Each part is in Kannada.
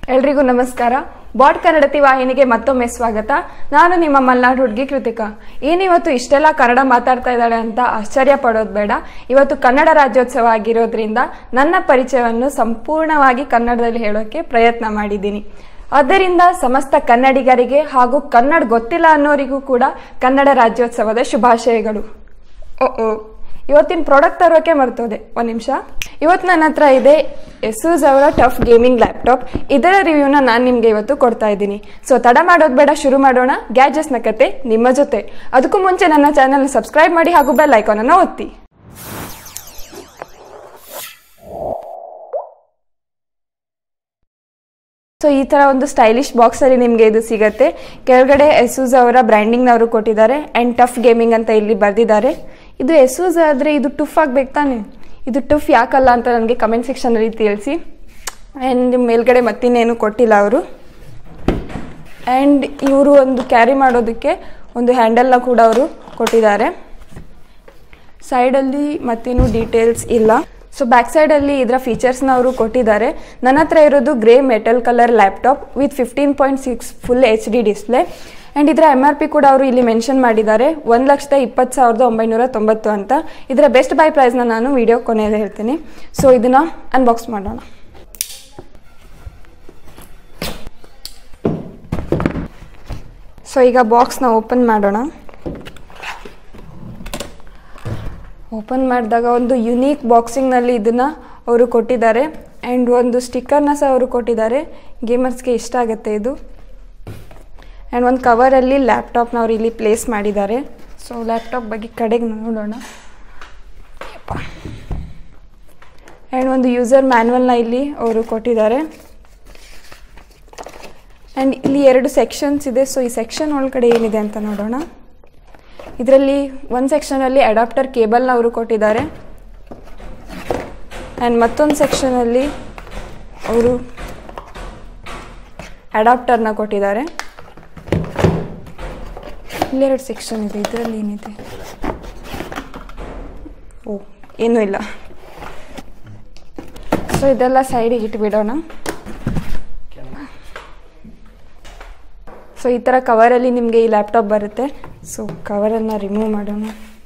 ಎಲ್ರಿಗೂ ನಮಸ್ಕಾರ ಬಾಡ್ ಕನ್ನಡತಿ ವಾಹಿನಿಗೆ ಮತ್ತೊಮ್ಮೆ ಸ್ವಾಗತ ನಾನು ನಿಮ್ಮ ಮಲ್ನಾಡು ಹುಡುಗಿ ಕೃತಿಕಾ ಏನಿವತ್ತು ಇಷ್ಟೆಲ್ಲ ಕನ್ನಡ ಮಾತಾಡ್ತಾ ಇದ್ದಾಳೆ ಅಂತ ಆಶ್ಚರ್ಯ ಪಡೋದು ಬೇಡ ಇವತ್ತು ಕನ್ನಡ ರಾಜ್ಯೋತ್ಸವ ಆಗಿರೋದ್ರಿಂದ ನನ್ನ ಪರಿಚಯವನ್ನು ಸಂಪೂರ್ಣವಾಗಿ ಕನ್ನಡದಲ್ಲಿ ಹೇಳೋಕೆ ಪ್ರಯತ್ನ ಮಾಡಿದ್ದೀನಿ ಆದ್ದರಿಂದ ಸಮಸ್ತ ಕನ್ನಡಿಗರಿಗೆ ಹಾಗೂ ಕನ್ನಡ ಗೊತ್ತಿಲ್ಲ ಅನ್ನೋರಿಗೂ ಕೂಡ ಕನ್ನಡ ರಾಜ್ಯೋತ್ಸವದ ಶುಭಾಶಯಗಳು ಓ ಓ ಇವತ್ತಿನ ಪ್ರಾಡಕ್ಟ್ ತರೋಕೆ ಮರ್ತೋದೆ ಒಂದು ನಿಮಿಷ ಇವತ್ತು ನನ್ನ ಹತ್ರ ಇದೆ ಎಸೂಸ್ ಅವರ ಟಫ್ ಗೇಮಿಂಗ್ ಲ್ಯಾಪ್ಟಾಪ್ ಇದರ ರಿವ್ಯೂನ ನಾನು ನಿಮಗೆ ಇವತ್ತು ಕೊಡ್ತಾ ಇದ್ದೀನಿ ಸೊ ತಡ ಮಾಡೋದು ಬೇಡ ಶುರು ಮಾಡೋಣ ಗ್ಯಾಜೆಟ್ಸ್ನ ಕತೆ ನಿಮ್ಮ ಜೊತೆ ಅದಕ್ಕೂ ಮುಂಚೆ ನನ್ನ ಚಾನಲ್ ಸಬ್ಸ್ಕ್ರೈಬ್ ಮಾಡಿ ಹಾಗೂ ಬೆಲ್ ಐಕಾನನ್ನು ಒತ್ತಿ ಸೊ ಈ ಥರ ಒಂದು ಸ್ಟೈಲಿಶ್ ಬಾಕ್ಸಲ್ಲಿ ನಿಮಗೆ ಇದು ಸಿಗುತ್ತೆ ಕೆಳಗಡೆ ಎಸೂಸ್ ಅವರ ಬ್ರ್ಯಾಂಡಿಂಗ್ನವರು ಕೊಟ್ಟಿದ್ದಾರೆ ಆ್ಯಂಡ್ ಟಫ್ ಗೇಮಿಂಗ್ ಅಂತ ಇಲ್ಲಿ ಬರೆದಿದ್ದಾರೆ ಇದು ಎಸೂಸ್ ಆದರೆ ಇದು ಟುಫ್ ಆಗ್ಬೇಕು ತಾನೆ ಇದು ಟುಫ್ ಯಾಕಲ್ಲ ಅಂತ ನನಗೆ ಕಮೆಂಟ್ ಸೆಕ್ಷನಲ್ಲಿ ತಿಳಿಸಿ ಆ್ಯಂಡ್ ಮೇಲ್ಗಡೆ ಮತ್ತಿನ್ನೇನು ಕೊಟ್ಟಿಲ್ಲ ಅವರು ಆ್ಯಂಡ್ ಇವರು ಒಂದು ಕ್ಯಾರಿ ಮಾಡೋದಕ್ಕೆ ಒಂದು ಹ್ಯಾಂಡಲ್ನ ಕೂಡ ಅವರು ಕೊಟ್ಟಿದ್ದಾರೆ ಸೈಡಲ್ಲಿ ಮತ್ತೇನು ಡೀಟೇಲ್ಸ್ ಇಲ್ಲ ಸೊ ಬ್ಯಾಕ್ ಸೈಡಲ್ಲಿ ಇದರ ಫೀಚರ್ಸ್ನ ಅವರು ಕೊಟ್ಟಿದ್ದಾರೆ ನನ್ನ ಹತ್ರ ಇರೋದು grey metal colour laptop with fifteen point six full H D display and ಇದರ ಎಮ್ ಆರ್ ಪಿ ಕೂಡ ಅವರು ಇಲ್ಲಿ ಮೆನ್ಷನ್ ಮಾಡಿದ್ದಾರೆ ಒಂದು ಲಕ್ಷದ ಇಪ್ಪತ್ತು ಸಾವಿರದ ಒಂಬೈನೂರ ತೊಂಬತ್ತು ಅಂತ ಇದರ ಬೆಸ್ಟ್ ಬೈ ಪ್ರೈಸ್ನ ನಾನು ವಿಡಿಯೋ ಕೊನೆಯಲ್ಲಿ ಹೇಳ್ತೀನಿ ಸೊ ಇದನ್ನು ಅನ್ಬಾಕ್ಸ್ ಮಾಡೋಣ ಸೊ ಈಗ ಬಾಕ್ಸ್ನ ಓಪನ್ ಮಾಡೋಣ ಓಪನ್ ಮಾಡಿದಾಗ ಒಂದು ಯುನೀಕ್ ಬಾಕ್ಸಿಂಗ್ನಲ್ಲಿ ಇದನ್ನು ಅವರು ಕೊಟ್ಟಿದ್ದಾರೆ ಆ್ಯಂಡ್ ಒಂದು ಸ್ಟಿಕ್ಕರ್ನ ಸಹ ಅವರು ಕೊಟ್ಟಿದ್ದಾರೆ ಗೇಮರ್ಸ್ಗೆ ಇಷ್ಟ ಆಗುತ್ತೆ ಇದು ಆ್ಯಂಡ್ ಒಂದು ಕವರಲ್ಲಿ ಲ್ಯಾಪ್ಟಾಪ್ನ ಅವರು ಇಲ್ಲಿ ಪ್ಲೇಸ್ ಮಾಡಿದ್ದಾರೆ ಸೊ ಲ್ಯಾಪ್ಟಾಪ್ ಬಗ್ಗೆ ಕಡೆಗೆ ನೋಡೋಣ ಆ್ಯಂಡ್ ಒಂದು ಯೂಸರ್ ಮ್ಯಾನ್ಯಲ್ನ ಇಲ್ಲಿ ಅವರು ಕೊಟ್ಟಿದ್ದಾರೆ ಆ್ಯಂಡ್ ಇಲ್ಲಿ ಎರಡು ಸೆಕ್ಷನ್ಸ್ ಇದೆ ಸೊ ಈ ಸೆಕ್ಷನ್ ಒಳಗಡೆ ಏನಿದೆ ಅಂತ ನೋಡೋಣ ಇದರಲ್ಲಿ ಒಂದು ಸೆಕ್ಷನಲ್ಲಿ ಅಡಾಪ್ಟರ್ ಕೇಬಲ್ನ ಅವರು ಕೊಟ್ಟಿದ್ದಾರೆ ಆ್ಯಂಡ್ ಮತ್ತೊಂದು ಸೆಕ್ಷನಲ್ಲಿ ಅವರು ಅಡಾಪ್ಟರ್ನ ಕೊಟ್ಟಿದ್ದಾರೆ ಇಲ್ಲೆರಡು ಸೆಕ್ಷನ್ ಇದೆ ಇದರಲ್ಲಿ ಏನಿದೆ ಓ ಏನೂ ಇಲ್ಲ ಸೊ ಇದೆಲ್ಲ ಸೈಡಿಗೆ ಇಟ್ಬಿಡೋಣ ಸೊ ಈ ಥರ ಕವರಲ್ಲಿ ನಿಮಗೆ ಈ ಲ್ಯಾಪ್ಟಾಪ್ ಬರುತ್ತೆ ಸೊ ಕವರನ್ನು ರಿಮೂವ್ ಮಾಡೋಣ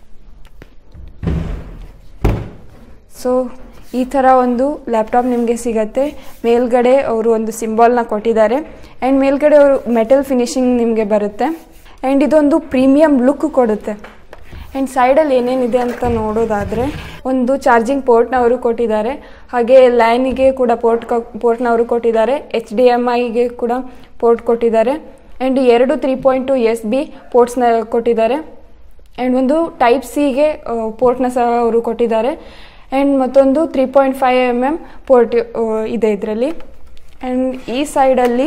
ಸೊ ಈ ಥರ ಒಂದು ಲ್ಯಾಪ್ಟಾಪ್ ನಿಮಗೆ ಸಿಗತ್ತೆ ಮೇಲ್ಗಡೆ ಅವರು ಒಂದು ಸಿಂಬಾಲ್ನ ಕೊಟ್ಟಿದ್ದಾರೆ ಆ್ಯಂಡ್ ಮೇಲ್ಗಡೆ ಅವರು ಮೆಟಲ್ ಫಿನಿಶಿಂಗ್ ನಿಮಗೆ ಬರುತ್ತೆ ಆ್ಯಂಡ್ ಇದೊಂದು ಪ್ರೀಮಿಯಂ ಲುಕ್ ಕೊಡುತ್ತೆ ಆ್ಯಂಡ್ ಸೈಡಲ್ಲಿ ಏನೇನಿದೆ ಅಂತ ನೋಡೋದಾದರೆ ಒಂದು ಚಾರ್ಜಿಂಗ್ ಪೋರ್ಟ್ನ ಅವರು ಕೊಟ್ಟಿದ್ದಾರೆ ಹಾಗೆ ಲೈನಿಗೆ ಕೂಡ ಪೋರ್ಟ್ ಪೋರ್ಟ್ನ ಅವರು ಕೊಟ್ಟಿದ್ದಾರೆ ಎಚ್ ಡಿ ಎಮ್ ಐಗೆ ಕೂಡ ಪೋರ್ಟ್ ಕೊಟ್ಟಿದ್ದಾರೆ ಆ್ಯಂಡ್ ಎರಡು three point two S B ಪೋರ್ಟ್ಸ್ನ ಕೊಟ್ಟಿದ್ದಾರೆ ಆ್ಯಂಡ್ ಒಂದು ಟೈಪ್ ಸಿಗೆ ಪೋರ್ಟ್ನ ಸಹ ಅವರು ಕೊಟ್ಟಿದ್ದಾರೆ ಆ್ಯಂಡ್ ಮತ್ತೊಂದು three point five M M port ಇದೆ ಇದರಲ್ಲಿ ಆ್ಯಂಡ್ ಈ ಸೈಡಲ್ಲಿ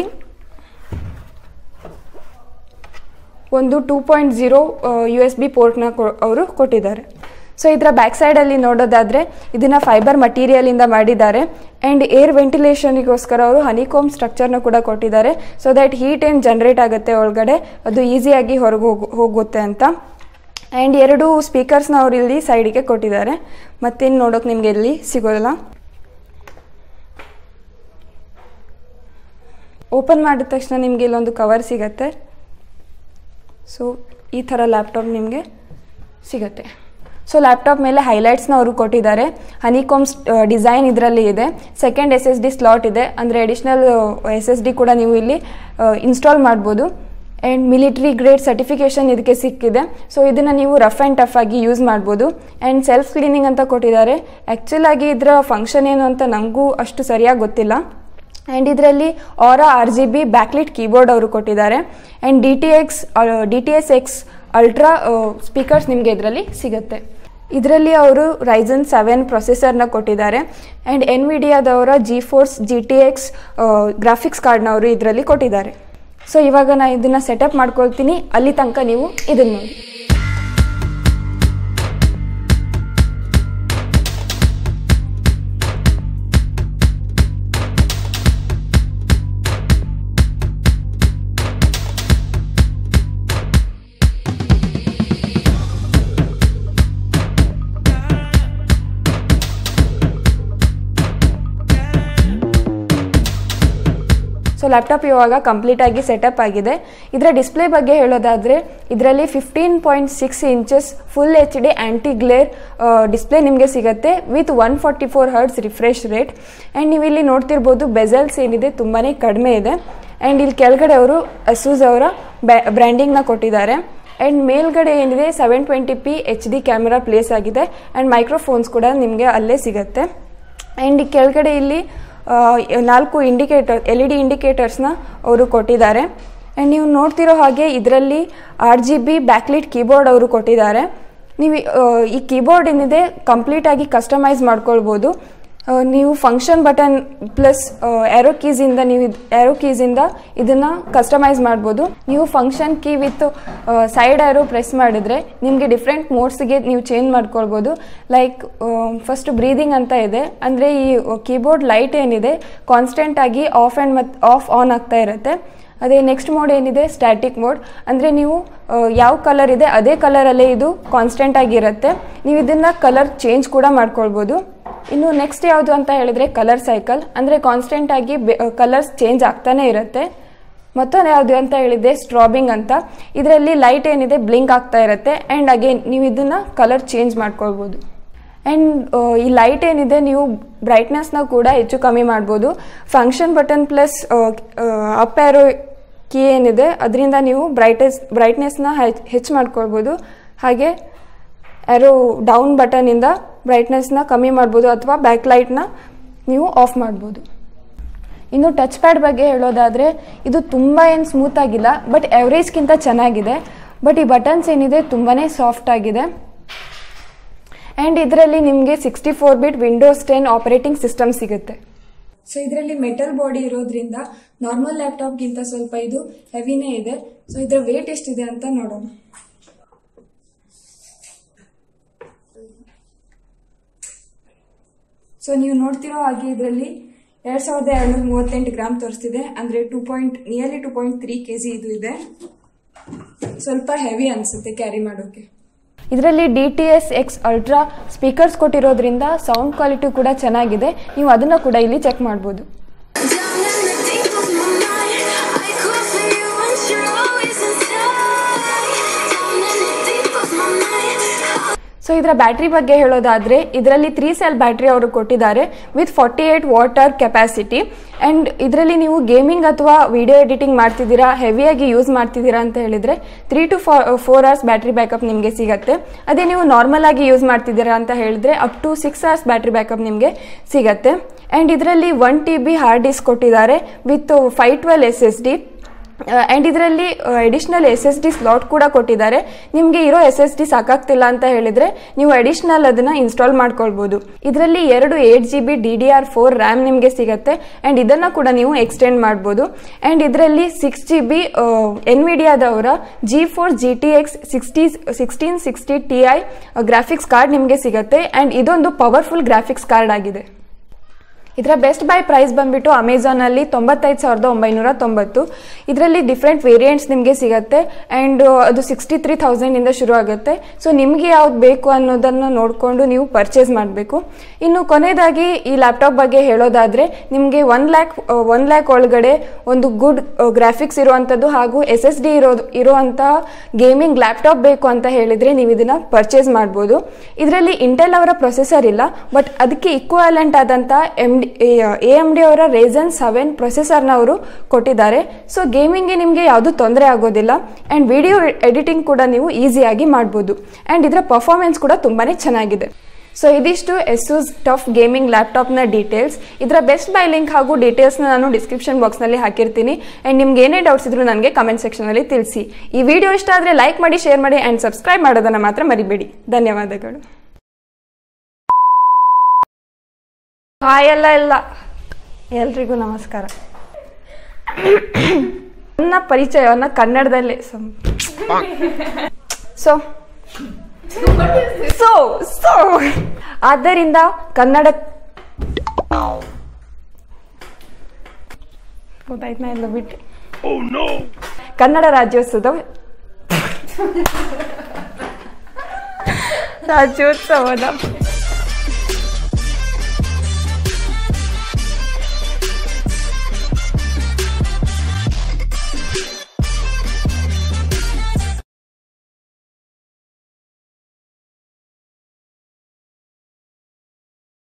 ಒಂದು two point zero U S B ಪೋರ್ಟ್ನ ಅವರು ಕೊಟ್ಟಿದ್ದಾರೆ ಸೊ ಇದರ ಬ್ಯಾಕ್ ಸೈಡಲ್ಲಿ ನೋಡೋದಾದರೆ ಇದನ್ನು ಫೈಬರ್ ಮಟೀರಿಯಲಿಂದ ಮಾಡಿದ್ದಾರೆ ಆ್ಯಂಡ್ ಏರ್ ವೆಂಟಿಲೇಷನಿಗೋಸ್ಕರ ಅವರು ಹನಿಕೋಮ್ ಸ್ಟ್ರಕ್ಚರ್ನ ಕೂಡ ಕೊಟ್ಟಿದ್ದಾರೆ ಸೊ ದ್ಯಾಟ್ ಹೀಟ್ ಏನು ಜನ್ರೇಟ್ ಆಗುತ್ತೆ ಒಳಗಡೆ ಅದು ಈಸಿಯಾಗಿ ಹೊರಗೆ ಹೋಗು ಹೋಗುತ್ತೆ ಅಂತ ಆ್ಯಂಡ್ ಎರಡು ಸ್ಪೀಕರ್ಸ್ನ ಅವರು ಇಲ್ಲಿ ಸೈಡಿಗೆ ಕೊಟ್ಟಿದ್ದಾರೆ ಮತ್ತೇನು ನೋಡೋಕೆ ನಿಮಗೆ ಇಲ್ಲಿ ಸಿಗೋಲ್ಲ ಓಪನ್ ಮಾಡಿದ ತಕ್ಷಣ ನಿಮಗೆ ಇಲ್ಲೊಂದು ಕವರ್ ಸಿಗತ್ತೆ ಸೊ ಈ ಥರ ಲ್ಯಾಪ್ಟಾಪ್ ನಿಮಗೆ ಸಿಗುತ್ತೆ ಸೊ ಲ್ಯಾಪ್ಟಾಪ್ ಮೇಲೆ ಹೈಲೈಟ್ಸ್ನ ಅವರು ಕೊಟ್ಟಿದ್ದಾರೆ ಹನಿಕಾಮ್ಸ್ ಡಿಸೈನ್ ಇದರಲ್ಲಿ ಇದೆ second S S D slot ಇದೆ ಅಂದರೆ ಅಡಿಷ್ನಲ್ ಎಸ್ ಎಸ್ ಡಿ ಕೂಡ ನೀವು ಇಲ್ಲಿ ಇನ್ಸ್ಟಾಲ್ ಮಾಡ್ಬೋದು ಆ್ಯಂಡ್ ಮಿಲಿಟ್ರಿ ಗ್ರೇಡ್ ಸರ್ಟಿಫಿಕೇಷನ್ ಇದಕ್ಕೆ ಸಿಕ್ಕಿದೆ ಸೊ ಇದನ್ನು ನೀವು ರಫ್ ಆ್ಯಂಡ್ ಟಫ್ ಆಗಿ ಯೂಸ್ ಮಾಡ್ಬೋದು ಆ್ಯಂಡ್ ಸೆಲ್ಫ್ ಕ್ಲೀನಿಂಗ್ ಅಂತ ಕೊಟ್ಟಿದ್ದಾರೆ ಆ್ಯಕ್ಚುಲ್ ಆಗಿ ಇದರ ಫಂಕ್ಷನ್ ಏನು ಅಂತ ನನಗೂ ಅಷ್ಟು ಸರಿಯಾಗಿ ಗೊತ್ತಿಲ್ಲ ಆ್ಯಂಡ್ ಇದರಲ್ಲಿ ಆರಾ R G B backlit keyboard ಅವರು ಕೊಟ್ಟಿದ್ದಾರೆ and D T X D T S X ultra speakers ನಿಮಗೆ ಇದರಲ್ಲಿ ಸಿಗುತ್ತೆ ಇದರಲ್ಲಿ ಅವರು ರೈಸನ್ ಸೆವೆನ್ ಪ್ರೊಸೆಸರ್ನ ಕೊಟ್ಟಿದ್ದಾರೆ ಆ್ಯಂಡ್ ಎನ್ ವಿಡಿಯಾದವರ GeForce G T X graphics ಕಾರ್ಡ್ನವರು ಇದರಲ್ಲಿ ಕೊಟ್ಟಿದ್ದಾರೆ ಸೊ ಇವಾಗ ನಾನು ಇದನ್ನು ಸೆಟಪ್ ಮಾಡ್ಕೊಳ್ತೀನಿ ಅಲ್ಲಿ ತನಕ ನೀವು ಇದನ್ನು ನೋಡಿ ಸೊ ಲ್ಯಾಪ್ಟಾಪ್ ಇವಾಗ ಕಂಪ್ಲೀಟಾಗಿ ಸೆಟಪ್ ಆಗಿದೆ ಇದರ ಡಿಸ್ಪ್ಲೇ ಬಗ್ಗೆ ಹೇಳೋದಾದರೆ ಇದರಲ್ಲಿ fifteen point six inches full H D anti glare display ನಿಮಗೆ ಸಿಗುತ್ತೆ with one forty four hertz refresh rate and ನೀವು ಇಲ್ಲಿ ನೋಡ್ತಿರ್ಬೋದು ಬೆಸಲ್ಸ್ ಏನಿದೆ ತುಂಬಾ ಕಡಿಮೆ ಇದೆ ಆ್ಯಂಡ್ ಇಲ್ಲಿ ಕೆಳಗಡೆ ಅವರು ಅಸೂಸ್ ಅವರ ಬ್ರ್ಯಾಂಡಿಂಗ್ನ ಕೊಟ್ಟಿದ್ದಾರೆ ಆ್ಯಂಡ್ ಮೇಲ್ಗಡೆ ಏನಿದೆ seven twenty P H D camera place ಆಗಿದೆ ಆ್ಯಂಡ್ ಮೈಕ್ರೋಫೋನ್ಸ್ ಕೂಡ ನಿಮಗೆ ಅಲ್ಲೇ ಸಿಗುತ್ತೆ ಆ್ಯಂಡ್ ಕೆಳಗಡೆ ಇಲ್ಲಿ ಆ, ನಾಲ್ಕು ಇಂಡಿಕೇಟರ್ ಎಲ್ ಇ ಡಿ ಇಂಡಿಕೇಟರ್ಸ್ನ ಅವರು ಕೊಟ್ಟಿದ್ದಾರೆ ಆ್ಯಂಡ್ ನೀವು ನೋಡ್ತಿರೋ ಹಾಗೆ ಇದರಲ್ಲಿ R G B backlit keyboard ಅವರು ಕೊಟ್ಟಿದ್ದಾರೆ ನೀವು ಆ, ಈ ಕೀಬೋರ್ಡ್ ಏನಿದೆ ಕಂಪ್ಲೀಟಾಗಿ ಕಸ್ಟಮೈಸ್ ಮಾಡ್ಕೊಳ್ಬೋದು ಆ, ನೀವು ಫಂಕ್ಷನ್ ಬಟನ್ ಪ್ಲಸ್ ಆ್ಯರೋ ಕೀಸಿಂದ ನೀವು ಆ್ಯರೋ ಕೀಸಿಂದ ಇದನ್ನು ಕಸ್ಟಮೈಸ್ ಮಾಡ್ಬೋದು ನೀವು function key with side arrow press ಮಾಡಿದರೆ ನಿಮಗೆ ಡಿಫ್ರೆಂಟ್ ಮೋಡ್ಸ್ಗೆ ನೀವು ಚೇಂಜ್ ಮಾಡ್ಕೊಳ್ಬೋದು ಲೈಕ್ ಫಸ್ಟ್ ಬ್ರೀದಿಂಗ್ ಅಂತ ಇದೆ ಅಂದರೆ ಈ ಕೀಬೋರ್ಡ್ ಲೈಟ್ ಏನಿದೆ ಕಾನ್ಸ್ಟೆಂಟ್ ಆಗಿ ಆಫ್ ಆ್ಯಂಡ್ ಮತ್ತು ಆಫ್ ಆನ್ ಆಗ್ತಾ ಇರುತ್ತೆ ಅದೇ ನೆಕ್ಸ್ಟ್ ಮೋಡ್ ಏನಿದೆ ಸ್ಟ್ಯಾಟಿಕ್ ಮೋಡ್ ಅಂದರೆ ನೀವು ಆ, ಯಾವ ಕಲರ್ ಇದೆ ಅದೇ ಕಲರಲ್ಲೇ ಇದು ಕಾನ್ಸ್ಟೆಂಟ್ ಆಗಿರುತ್ತೆ ನೀವು ಇದನ್ನು ಕಲರ್ ಚೇಂಜ್ ಕೂಡ ಮಾಡ್ಕೊಳ್ಬೋದು ಇನ್ನು ನೆಕ್ಸ್ಟ್ ಯಾವುದು ಅಂತ ಹೇಳಿದ್ರೆ ಕಲರ್ ಸೈಕಲ್ ಅಂದರೆ ಕಾನ್ಸ್ಟೆಂಟ್ ಆಗಿ ಕಲರ್ಸ್ ಚೇಂಜ್ ಆಗ್ತಾನೆ ಇರುತ್ತೆ ಮತ್ತೊಂದು ಯಾವುದು ಅಂತ ಹೇಳಿದೆ ಸ್ಟ್ರಾಬಿಂಗ್ ಅಂತ ಇದರಲ್ಲಿ ಲೈಟ್ ಏನಿದೆ ಬ್ಲಿಂಕ್ ಆಗ್ತಾ ಇರುತ್ತೆ ಆ್ಯಂಡ್ ಅಗೇನ್ ನೀವು ಇದನ್ನು ಕಲರ್ ಚೇಂಜ್ ಮಾಡ್ಕೊಳ್ಬೋದು ಆ್ಯಂಡ್ ಈ ಲೈಟ್ ಏನಿದೆ ನೀವು ಬ್ರೈಟ್ನೆಸ್ನ ಕೂಡ ಹೆಚ್ಚು ಕಮ್ಮಿ ಮಾಡ್ಬೋದು function button plus up arrow key ಏನಿದೆ ಅದರಿಂದ ನೀವು ಬ್ರೈಟೆಸ್ ಬ್ರೈಟ್ನೆಸ್ನ ಹೆಚ್ಚು ಮಾಡ್ಕೊಳ್ಬೋದು ಹಾಗೆ ಆ್ಯರೋ ಡೌನ್ ಬಟನಿಂದ ಬ್ರೈಟ್ನೆಸ್ನ ಕಮ್ಮಿ ಮಾಡ್ಬೋದು ಅಥವಾ ಬ್ಯಾಕ್ ಲೈಟ್ನ ನೀವು ಆಫ್ ಮಾಡ್ಬೋದು ಇನ್ನು ಟಚ್ ಪ್ಯಾಡ್ ಬಗ್ಗೆ ಹೇಳೋದಾದರೆ ಇದು ತುಂಬ ಏನು ಸ್ಮೂತ್ ಆಗಿಲ್ಲ ಬಟ್ ಎವ್ರೇಜ್ಗಿಂತ ಚೆನ್ನಾಗಿದೆ ಬಟ್ ಈ ಬಟನ್ಸ್ ಏನಿದೆ ತುಂಬಾ ಸಾಫ್ಟ್ ಆಗಿದೆ ಆ್ಯಂಡ್ ಇದರಲ್ಲಿ ನಿಮಗೆ sixty four bit Windows ten operating system ಸಿಗುತ್ತೆ ಸೊ ಇದರಲ್ಲಿ ಮೆಟಲ್ ಬಾಡಿ ಇರೋದ್ರಿಂದ ನಾರ್ಮಲ್ ಲ್ಯಾಪ್ಟಾಪ್ಗಿಂತ ಸ್ವಲ್ಪ ಇದು ಹೆವಿನೇ ಇದೆ ಸೊ ಇದರ ವೇಟ್ ಎಷ್ಟಿದೆ ಅಂತ ನೋಡೋಣ ಸೊ ನೀವು ನೋಡ್ತಿರೋ ಹಾಗೆ ಇದರಲ್ಲಿ ಎರಡ್ ಸಾವಿರದ ಎರಡ್ನೂರ ಮೂವತ್ತೆಂಟು ಗ್ರಾಮ್ ತೋರಿಸ್ತಿದೆ ಅಂದ್ರೆ two point nearly two point three K G ಇದು ಇದೆ ಸ್ವಲ್ಪ ಹೆವಿ ಅನ್ಸುತ್ತೆ ಕ್ಯಾರಿ ಮಾಡೋಕೆ ಇದರಲ್ಲಿ D T S X ultra speakers ಕೊಟ್ಟಿರೋದ್ರಿಂದ ಸೌಂಡ್ ಕ್ವಾಲಿಟಿ ಕೂಡ ಚೆನ್ನಾಗಿದೆ ನೀವು ಅದನ್ನು ಕೂಡ ಇಲ್ಲಿ ಚೆಕ್ ಮಾಡ್ಬೋದು Down in the deep of my mind, I call for you and you're always inside. Down in the deep of my mind. So ಇದರ ಬ್ಯಾಟ್ರಿ ಬಗ್ಗೆ ಹೇಳೋದಾದರೆ ಇದರಲ್ಲಿ ತ್ರೀ ಸೆಲ್ ಬ್ಯಾಟ್ರಿ ಅವರು ಕೊಟ್ಟಿದ್ದಾರೆ with forty eight watt hour capacity and ಇದರಲ್ಲಿ ನೀವು ಗೇಮಿಂಗ್ ಅಥವಾ ವಿಡಿಯೋ ಎಡಿಟಿಂಗ್ ಮಾಡ್ತಿದ್ದೀರಾ ಹೆವಿಯಾಗಿ ಯೂಸ್ ಮಾಡ್ತಿದ್ದೀರಾ ಅಂತ ಹೇಳಿದರೆ three to four hours battery backup ನಿಮಗೆ ಸಿಗುತ್ತೆ ಅದೇ ನೀವು ನಾರ್ಮಲ್ ಆಗಿ ಯೂಸ್ ಮಾಡ್ತಿದ್ದೀರಾ ಅಂತ ಹೇಳಿದ್ರೆ up to six hours battery backup ನಿಮಗೆ ಸಿಗುತ್ತೆ ಆ್ಯಂಡ್ ಇದರಲ್ಲಿ one T B hard disk ಕೊಟ್ಟಿದ್ದಾರೆ with five twelve S S D and ಇದರಲ್ಲಿ additional S S D slot ಕೂಡ ಕೊಟ್ಟಿದ್ದಾರೆ ನಿಮಗೆ ಇರೋ ಎಸ್ ಎಸ್ ಡಿ ಸಾಕಾಗ್ತಿಲ್ಲ ಅಂತ ಹೇಳಿದರೆ ನೀವು ಅಡಿಷ್ನಲ್ ಅದನ್ನು ಇನ್ಸ್ಟಾಲ್ ಮಾಡ್ಕೊಳ್ಬೋದು ಇದರಲ್ಲಿ ಎರಡು eight G B D D R four RAM ನಿಮಗೆ ಸಿಗುತ್ತೆ ಆ್ಯಂಡ್ ಇದನ್ನು ಕೂಡ ನೀವು ಎಕ್ಸ್ಟೆಂಡ್ ಮಾಡ್ಬೋದು ಆ್ಯಂಡ್ ಇದರಲ್ಲಿ ಸಿಕ್ಸ್ ಜಿ ಬಿ ಎನ್ವಿಡಿಯಾದವರ GeForce G T X sixty sixteen sixty T I graphics card ನಿಮಗೆ ಸಿಗುತ್ತೆ ಆ್ಯಂಡ್ ಇದೊಂದು ಪವರ್ಫುಲ್ ಗ್ರಾಫಿಕ್ಸ್ ಕಾರ್ಡ್ ಆಗಿದೆ ಇದರ ಬೆಸ್ಟ್ ಬೈ ಪ್ರೈಸ್ ಬಂದ್ಬಿಟ್ಟು ಅಮೆಝಾನಲ್ಲಿ ತೊಂಬತ್ತೈದು ಸಾವಿರದ ಒಂಬೈನೂರ ತೊಂಬತ್ತು ಇದರಲ್ಲಿ ಡಿಫ್ರೆಂಟ್ ವೇರಿಯಂಟ್ಸ್ ನಿಮಗೆ ಸಿಗುತ್ತೆ ಆ್ಯಂಡ್ ಅದು ಸಿಕ್ಸ್ಟಿ ತ್ರೀ ತೌಸಂಡಿಂದ ಶುರು ಆಗುತ್ತೆ ಸೊ ನಿಮಗೆ ಯಾವ್ದು ಬೇಕು ಅನ್ನೋದನ್ನು ನೋಡಿಕೊಂಡು ನೀವು ಪರ್ಚೇಸ್ ಮಾಡಬೇಕು ಇನ್ನು ಕೊನೆಯದಾಗಿ ಈ ಲ್ಯಾಪ್ಟಾಪ್ ಬಗ್ಗೆ ಹೇಳೋದಾದರೆ ನಿಮಗೆ ಒನ್ ಲ್ಯಾಕ್ ಒನ್ ಲ್ಯಾಕ್ ಒಳಗಡೆ ಒಂದು ಗುಡ್ ಗ್ರಾಫಿಕ್ಸ್ ಇರುವಂಥದ್ದು ಹಾಗೂ ಎಸ್ ಎಸ್ ಡಿ ಇರೋದು ಇರುವಂತಹ ಗೇಮಿಂಗ್ ಲ್ಯಾಪ್ಟಾಪ್ ಬೇಕು ಅಂತ ಹೇಳಿದರೆ ನೀವು ಇದನ್ನು ಪರ್ಚೇಸ್ ಮಾಡ್ಬೋದು ಇದರಲ್ಲಿ ಇಂಟೆಲ್ ಅವರ ಪ್ರೊಸೆಸರ್ ಇಲ್ಲ ಬಟ್ ಅದಕ್ಕೆ ಇಕ್ವಾಲೆಂಟ್ ಆದಂಥ M D A M D ಅವರ ರೇಸನ್ ಸೆವೆನ್ ಪ್ರೊಸೆಸರ್ನ ಅವರು ಕೊಟ್ಟಿದ್ದಾರೆ ಸೊ ಗೇಮಿಂಗ್ಗೆ ನಿಮಗೆ ಯಾವುದೂ ತೊಂದರೆ ಆಗೋದಿಲ್ಲ ಆ್ಯಂಡ್ ವಿಡಿಯೋ ಎಡಿಟಿಂಗ್ ಕೂಡ ನೀವು ಈಸಿಯಾಗಿ ಮಾಡ್ಬೋದು ಆ್ಯಂಡ್ ಇದರ ಪರ್ಫಾರ್ಮೆನ್ಸ್ ಕೂಡ ತುಂಬಾ ಚೆನ್ನಾಗಿದೆ ಸೊ ಇದಿಷ್ಟು ಎಸ್ಯೂಸ್ ಟಫ್ ಗೇಮಿಂಗ್ ಲ್ಯಾಪ್ಟಾಪ್ನ ಡೀಟೇಲ್ಸ್ ಇದರ ಬೆಸ್ಟ್ ಬೈ ಲಿಂಕ್ ಹಾಗೂ ಡೀಟೇಲ್ಸ್ನ ನಾನು ಡಿಸ್ಕ್ರಿಪ್ಷನ್ ಬಾಕ್ಸ್ನಲ್ಲಿ ಹಾಕಿರ್ತೀನಿ ಆ್ಯಂಡ್ ನಿಮ್ಗೆ ಏನೇ ಡೌಟ್ಸ್ ಇದ್ರೂ ನನಗೆ ಕಮೆಂಟ್ ಸೆಕ್ಷನಲ್ಲಿ ತಿಳಿಸಿ ಈ ವಿಡಿಯೋ ಇಷ್ಟ ಆದರೆ ಲೈಕ್ ಮಾಡಿ ಶೇರ್ ಮಾಡಿ ಆ್ಯಂಡ್ ಸಬ್ಸ್ಕ್ರೈಬ್ ಮಾಡೋದನ್ನು ಮಾತ್ರ ಮರಿಬೇಡಿ ಧನ್ಯವಾದಗಳು ಹಾಯ್ ಎಲ್ಲ ಇಲ್ಲ ಎಲ್ರಿಗೂ ನಮಸ್ಕಾರ ನನ್ನ ಪರಿಚಯವನ್ನು ಕನ್ನಡದಲ್ಲೇ ಸೊ ಸೊ ಸೊ ಆದ್ದರಿಂದ ಕನ್ನಡ ಗೊತ್ತಾಯ್ತು ಎಲ್ಲ ಬಿಟ್ಟು ಕನ್ನಡ ರಾಜ್ಯೋತ್ಸವದ ರಾಜ್ಯೋತ್ಸವದ